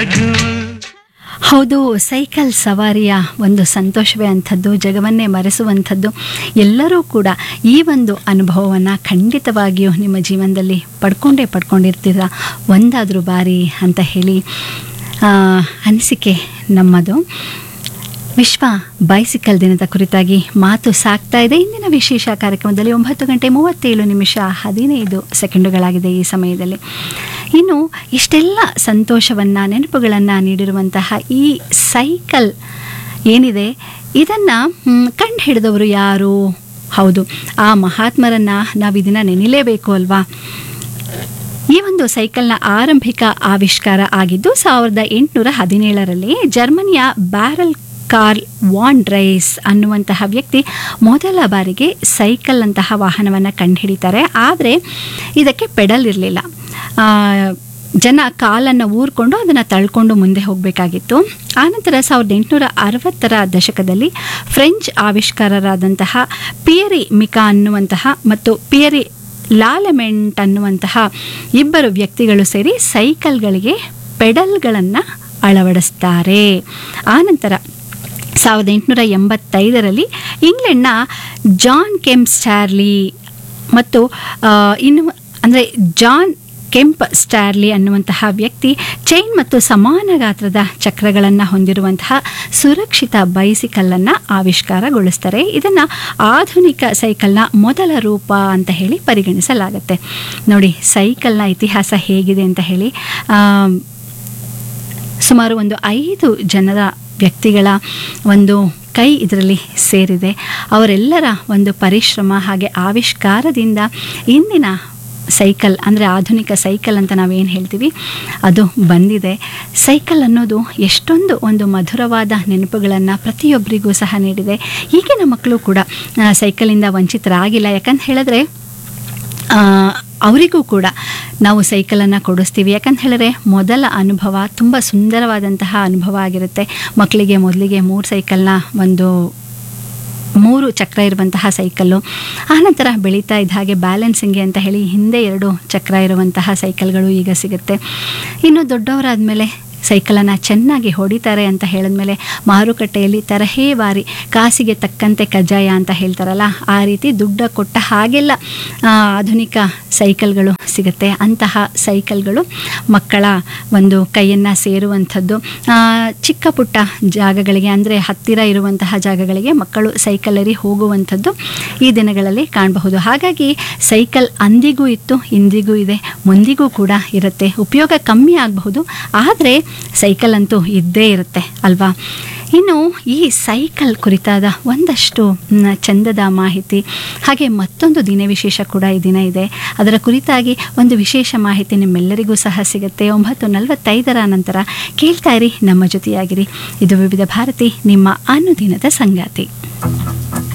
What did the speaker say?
ನಗುವು ಹೌದು ಸೈಕಲ್ ಸವಾರಿಯ ಒಂದು ಸಂತೋಷವೇ ಅಂಥದ್ದು ಜಗವನ್ನೇ ಮರೆಸುವಂಥದ್ದು ಎಲ್ಲರೂ ಕೂಡ ಈ ಒಂದು ಅನುಭವವನ್ನು ಖಂಡಿತವಾಗಿಯೂ ನಿಮ್ಮ ಜೀವನದಲ್ಲಿ ಪಡ್ಕೊಂಡೇ ಪಡ್ಕೊಂಡಿರ್ತೀರ ಒಂದಾದರೂ ಬಾರಿ ಅಂತ ಹೇಳಿ ಆ, ಅನಿಸಿಕೆ ನಮ್ಮದು ವಿಶ್ವ ಬೈಸಿಕಲ್ ದಿನದ ಕುರಿತಾಗಿ ಮಾತು ಸಾಕ್ತಾ ಇದೆ ಇಂದಿನ ವಿಶೇಷ ಕಾರ್ಯಕ್ರಮದಲ್ಲಿ ಒಂಬತ್ತು ಗಂಟೆ ಮೂವತ್ತೇಳು ನಿಮಿಷ ಹದಿನೈದು ಸೆಕೆಂಡುಗಳಾಗಿದೆ ಈ ಸಮಯದಲ್ಲಿ ಇನ್ನು ಇಷ್ಟೆಲ್ಲ ಸಂತೋಷವನ್ನು ನೆನಪುಗಳನ್ನು ನೀಡಿರುವಂತಹ ಈ ಸೈಕಲ್ ಏನಿದೆ ಇದನ್ನು ಕಂಡು ಹಿಡಿದವರು ಯಾರು ಹೌದು ಆ ಮಹಾತ್ಮರನ್ನು ನಾವು ಇದನ್ನು ನೆನೆಯಲೇಬೇಕು ಅಲ್ವಾ ಈ ಒಂದು ಸೈಕಲ್ನ ಆರಂಭಿಕ ಆವಿಷ್ಕಾರ ಆಗಿದ್ದು ಸಾವಿರದ ಎಂಟುನೂರ ಹದಿನೇಳರಲ್ಲಿ ಜರ್ಮನಿಯ ಬ್ಯಾರಲ್ ಕಾರ್ಲ್ ವಾನ್ ಡ್ರೈಸ್ ಅನ್ನುವಂತಹ ವ್ಯಕ್ತಿ ಮೊದಲ ಬಾರಿಗೆ ಸೈಕಲ್ ಅಂತಹ ವಾಹನವನ್ನು ಕಂಡುಹಿಡಿತಾರೆ ಆದರೆ ಇದಕ್ಕೆ ಪೆಡಲ್ ಇರಲಿಲ್ಲ ಜನ ಕಾಲನ್ನು ಊರ್ಕೊಂಡು ಅದನ್ನು ತಳ್ಕೊಂಡು ಮುಂದೆ ಹೋಗಬೇಕಾಗಿತ್ತು ಆನಂತರ ಸಾವಿರದ ಎಂಟುನೂರ ಅರವತ್ತರ ದಶಕದಲ್ಲಿ ಫ್ರೆಂಚ್ ಆವಿಷ್ಕಾರರಾದಂತಹ ಪಿಯರಿ ಮಿಕಾ ಅನ್ನುವಂತಹ ಮತ್ತು ಪಿಯರಿ ಲಾಲೆಮೆಂಟ್ ಅನ್ನುವಂತಹ ಇಬ್ಬರು ವ್ಯಕ್ತಿಗಳು ಸೇರಿ ಸೈಕಲ್ಗಳಿಗೆ ಪೆಡಲ್ಗಳನ್ನು ಅಳವಡಿಸ್ತಾರೆ ಆನಂತರ ಸಾವಿರದ ಎಂಟುನೂರ ಎಂಬತ್ತೈದರಲ್ಲಿ ಇಂಗ್ಲೆಂಡ್ನ ಜಾನ್ ಕೆಂಪ್ ಸ್ಟಾರ್ಲಿ ಮತ್ತು ಆ, ಇನ್ನು ಅಂದರೆ ಜಾನ್ ಕೆಂಪ್ ಸ್ಟಾರ್ಲಿ ಅನ್ನುವಂತಹ ವ್ಯಕ್ತಿ ಚೈನ್ ಮತ್ತು ಸಮಾನ ಗಾತ್ರದ ಚಕ್ರಗಳನ್ನು ಹೊಂದಿರುವಂತಹ ಸುರಕ್ಷಿತ ಬೈಸಿಕಲ್ಲನ್ನು ಆವಿಷ್ಕಾರಗೊಳಿಸ್ತಾರೆ ಇದನ್ನು ಆಧುನಿಕ ಸೈಕಲ್ನ ಮೊದಲ ರೂಪ ಅಂತ ಹೇಳಿ ಪರಿಗಣಿಸಲಾಗುತ್ತೆ ನೋಡಿ ಸೈಕಲ್ನ ಇತಿಹಾಸ ಹೇಗಿದೆ ಅಂತ ಹೇಳಿ ಆ, ಸುಮಾರು ಒಂದು ಐದು ಜನರ ವ್ಯಕ್ತಿಗಳ ಒಂದು ಕೈ ಇದರಲ್ಲಿ ಸೇರಿದೆ ಅವರೆಲ್ಲರ ಒಂದು ಪರಿಶ್ರಮ ಹಾಗೆ ಆವಿಷ್ಕಾರದಿಂದ ಇಂದಿನ ಸೈಕಲ್ ಅಂದರೆ ಆಧುನಿಕ ಸೈಕಲ್ ಅಂತ ನಾವೇನು ಹೇಳ್ತೀವಿ ಅದು ಬಂದಿದೆ ಸೈಕಲ್ ಅನ್ನೋದು ಎಷ್ಟೊಂದು ಒಂದು ಮಧುರವಾದ ನೆನಪುಗಳನ್ನು ಪ್ರತಿಯೊಬ್ಬರಿಗೂ ಸಹ ನೀಡಿದೆ ಈಗಿನ ಮಕ್ಕಳು ಕೂಡ ಆ, ಸೈಕಲಿಂದ ವಂಚಿತರಾಗಿಲ್ಲ ಯಾಕಂತ ಹೇಳಿದ್ರೆ ಆ, ಅವರಿಗೂ ಕೂಡ ನಾವು ಸೈಕಲನ್ನು ಕೊಡಿಸ್ತೀವಿ ಯಾಕಂತ ಹೇಳಿದ್ರೆ ಮೊದಲ ಅನುಭವ ತುಂಬ ಸುಂದರವಾದಂತಹ ಅನುಭವ ಆಗಿರುತ್ತೆ ಮಕ್ಕಳಿಗೆ ಮೊದಲಿಗೆ ಮೂರು ಸೈಕಲ್ನ ಒಂದು ಮೂರು ಚಕ್ರ ಇರುವಂತಹ ಸೈಕಲ್ಲು ಆನಂತರ ಬೆಳೀತಾ ಇದ್ದ ಹಾಗೆ ಬ್ಯಾಲೆನ್ಸಿಂಗ್ಗೆ ಅಂತ ಹೇಳಿ ಹಿಂದೆ ಎರಡು ಚಕ್ರ ಇರುವಂತಹ ಸೈಕಲ್ಗಳು ಈಗ ಸಿಗುತ್ತೆ ಇನ್ನು ದೊಡ್ಡವರಾದಮೇಲೆ ಸೈಕಲನ್ನು ಚೆನ್ನಾಗಿ ಹೊಡಿತಾರೆ ಅಂತ ಹೇಳಿದ್ಮೇಲೆ ಮಾರುಕಟ್ಟೆಯಲ್ಲಿ ತರಹೇವಾರಿ ಕಾಸಿಗೆ ತಕ್ಕಂತೆ ಕಜ್ಜಾಯ ಅಂತ ಹೇಳ್ತಾರಲ್ಲ ಆ ರೀತಿ ದುಡ್ಡ ಕೊಟ್ಟ ಹಾಗೆಲ್ಲ ಆ, ಆಧುನಿಕ ಸೈಕಲ್ಗಳು ಸಿಗುತ್ತೆ ಅಂತಹ ಸೈಕಲ್ಗಳು ಮಕ್ಕಳ ಒಂದು ಕೈಯನ್ನು ಸೇರುವಂಥದ್ದು ಆ, ಚಿಕ್ಕ ಪುಟ್ಟ ಜಾಗಗಳಿಗೆ ಅಂದರೆ ಹತ್ತಿರ ಇರುವಂತಹ ಜಾಗಗಳಿಗೆ ಮಕ್ಕಳು ಸೈಕಲರಿ ಹೋಗುವಂಥದ್ದು ಈ ದಿನಗಳಲ್ಲಿ ಕಾಣಬಹುದು ಹಾಗಾಗಿ ಸೈಕಲ್ ಅಂದಿಗೂ ಇತ್ತು ಇಂದಿಗೂ ಇದೆ ಮುಂದಿಗೂ ಕೂಡ ಇರುತ್ತೆ ಉಪಯೋಗ ಕಮ್ಮಿ ಆಗಬಹುದು ಆದರೆ ಸೈಕಲ್ ಅಂತೂ ಇದ್ದೇ ಇರುತ್ತೆ ಅಲ್ವಾ ಇನ್ನು ಈ ಸೈಕಲ್ ಕುರಿತಾದ ಒಂದಷ್ಟು ಮ್, ಚಂದದ ಮಾಹಿತಿ ಹಾಗೆ ಮತ್ತೊಂದು ದಿನ ವಿಶೇಷ ಕೂಡ ಈ ದಿನ ಇದೆ ಅದರ ಕುರಿತಾಗಿ ಒಂದು ವಿಶೇಷ ಮಾಹಿತಿ ನಿಮ್ಮೆಲ್ಲರಿಗೂ ಸಹ ಸಿಗುತ್ತೆ ಒಂಬತ್ತು ನಲವತ್ತೈದರ ನಂತರ ಕೇಳ್ತಾ ಇರಿ ನಮ್ಮ ಜೊತೆಯಾಗಿರಿ ಇದು ವಿವಿಧ ಭಾರತಿ ನಿಮ್ಮ ಅನುದಿನದ ಸಂಗಾತಿ